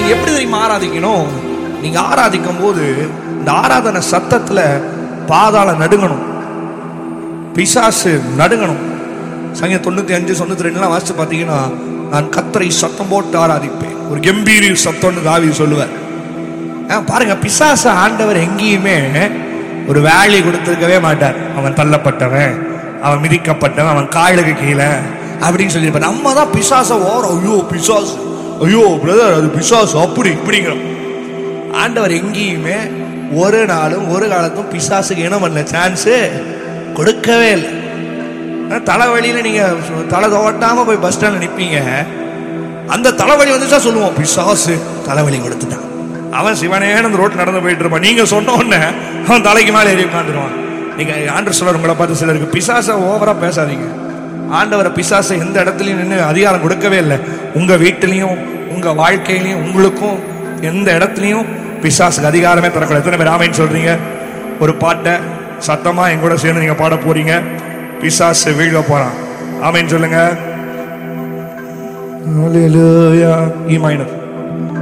எப்படி தெரியுமா ஆராதிக்கணும் நீங்க ஆராதிக்கும் போது இந்த ஆராதனை சத்தத்துல பாதாள நடுங்கணும் பிசாசு நடுங்கணும் சங்க தொண்ணூத்தி அஞ்சு தொண்ணூத்தி ரெண்டுலாம் வாசிச்சு பார்த்தீங்கன்னா நான் கத்தரை சத்தம் போட்டு ஆராதிப்பேன் ஒரு கம்பீரி சத்தம்னு தாவி சொல்லுவார் ஆ, பாருங்க பிசாச ஆண்டவர் எங்கேயுமே ஒரு வேலி கொடுத்திருக்கவே மாட்டார் அவன் தள்ளப்பட்டவன் அவன் மிதிக்கப்பட்டவன் அவன் காலுக்கு கீழே அப்படின்னு சொல்லியிருப்பார் நம்ம தான் பிசாச ஓரம் ஐயோ பிசாசு ஐயோ பிரதர் அது பிசாசு அப்படி இப்படிங்கிறோம் ஆண்டவர் எங்கேயுமே ஒரு நாளும் ஒரு காலத்தும் பிசாசுக்கு இனம் பண்ண சான்ஸு கொடுக்கவே இல்லை ஆனா, தலைவலியில நீங்க தலை தோட்டாம போய் பஸ் ஸ்டாண்ட்ல நிப்பீங்க அந்த தலைவலி வந்துச்சா சொல்லுவோம் பிசாசு தலைவலி கொடுத்துட்டான் அவன் சிவனேன்னு அந்த ரோட்ல நடந்து போயிட்டு இருப்பான் நீங்க சொன்ன உடனே அவன் தலைக்கு மேலே ஏறி உட்காந்துருவான் நீங்க ஆண்டர் சொல்ற உங்களை பார்த்து சிலருக்கு பிசாசை ஓவரா பேசாதீங்க ஆண்டவரை பிசாசை எந்த இடத்துலயும் நின்று அதிகாரம் கொடுக்கவே இல்லை உங்க வீட்டிலையும் உங்க வாழ்க்கையிலையும் உங்களுக்கும் எந்த இடத்துலையும் பிசாசுக்கு அதிகாரமே தரக்கூடாது எத்தனை பேர் ஆமைன்னு சொல்றீங்க ஒரு பாட்டை சத்தமா என் கூட சேர்ந்து நீங்க பாட போறீங்க பிசாசு வீழ போறான் ஆமைன்னு சொல்லுங்க Hallelujah. E minor.